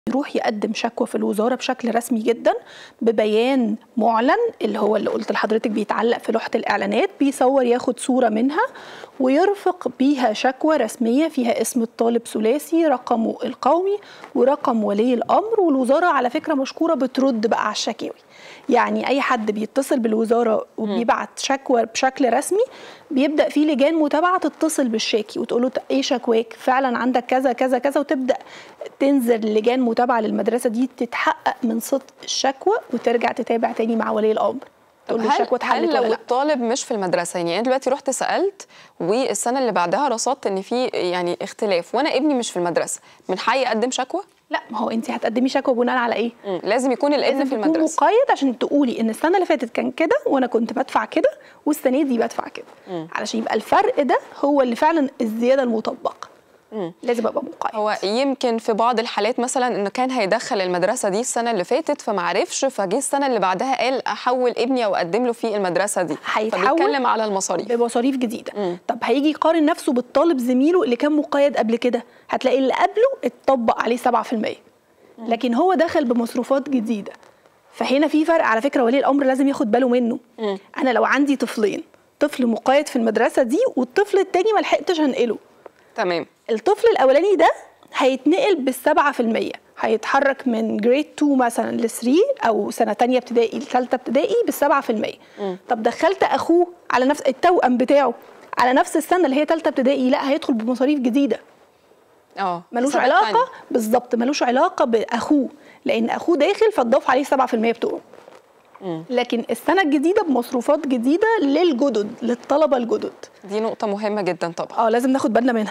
يروح يقدم شكوى في الوزاره بشكل رسمي جدا ببيان معلن اللي هو اللي قلت لحضرتك بيتعلق في لوحه الاعلانات بيصور ياخد صوره منها ويرفق بيها شكوى رسميه فيها اسم الطالب ثلاثي رقمه القومي ورقم ولي الامر والوزاره على فكره مشكوره بترد بقى على الشكاوي يعني اي حد بيتصل بالوزاره وبيبعت شكوى بشكل رسمي بيبدا في لجان متابعه تتصل بالشاكي وتقول له ايه شكواك فعلا عندك كذا كذا كذا وتبدا تنزل لجان متابعه للمدرسه دي تتحقق من صدق الشكوى وترجع تتابع تاني مع ولي الامر تقول له هل, الشكوى اتحلت هل ولا لو لا الطالب مش في المدرسه يعني انا دلوقتي رحت سالت والسنه اللي بعدها رصدت ان في يعني اختلاف وانا ابني مش في المدرسه من حقي اقدم شكوى لا ما هو انت هتقدمي شكوى بناء على ايه مم. لازم يكون الابن لازم في تكون المدرسه مقيد عشان تقولي ان السنه اللي فاتت كان كده وانا كنت بدفع كده والسنه دي بدفع كده علشان يبقى الفرق ده هو اللي فعلا الزياده المطبقه مم. لازم ابقى مقيد هو يمكن في بعض الحالات مثلا انه كان هيدخل المدرسه دي السنه اللي فاتت فما عرفش فجه السنه اللي بعدها قال احول ابني او اقدم له في المدرسه دي هيتحول فبيتكلم على المصاريف بمصاريف جديده مم. طب هيجي يقارن نفسه بالطالب زميله اللي كان مقيد قبل كده هتلاقي اللي قبله اتطبق عليه 7% لكن هو دخل بمصروفات جديده فهنا في فرق على فكره ولي الامر لازم ياخد باله منه مم. انا لو عندي طفلين طفل مقيد في المدرسه دي والطفل التاني ما لحقتش انقله تمام الطفل الاولاني ده هيتنقل بالسبعة في المية هيتحرك من جريد 2 مثلا ل 3 او سنه تانية ابتدائي لثالثه ابتدائي بالسبعة في المية طب دخلت اخوه على نفس التوأم بتاعه على نفس السنه اللي هي ثالثه ابتدائي لا هيدخل بمصاريف جديده اه ملوش حسابات علاقه تانية. بالظبط ملوش علاقه باخوه لان اخوه داخل فتضاف عليه 7% بتوعه لكن السنه الجديده بمصروفات جديده للجدد للطلبه الجدد دي نقطه مهمه جدا طبعا اه لازم ناخد بالنا منها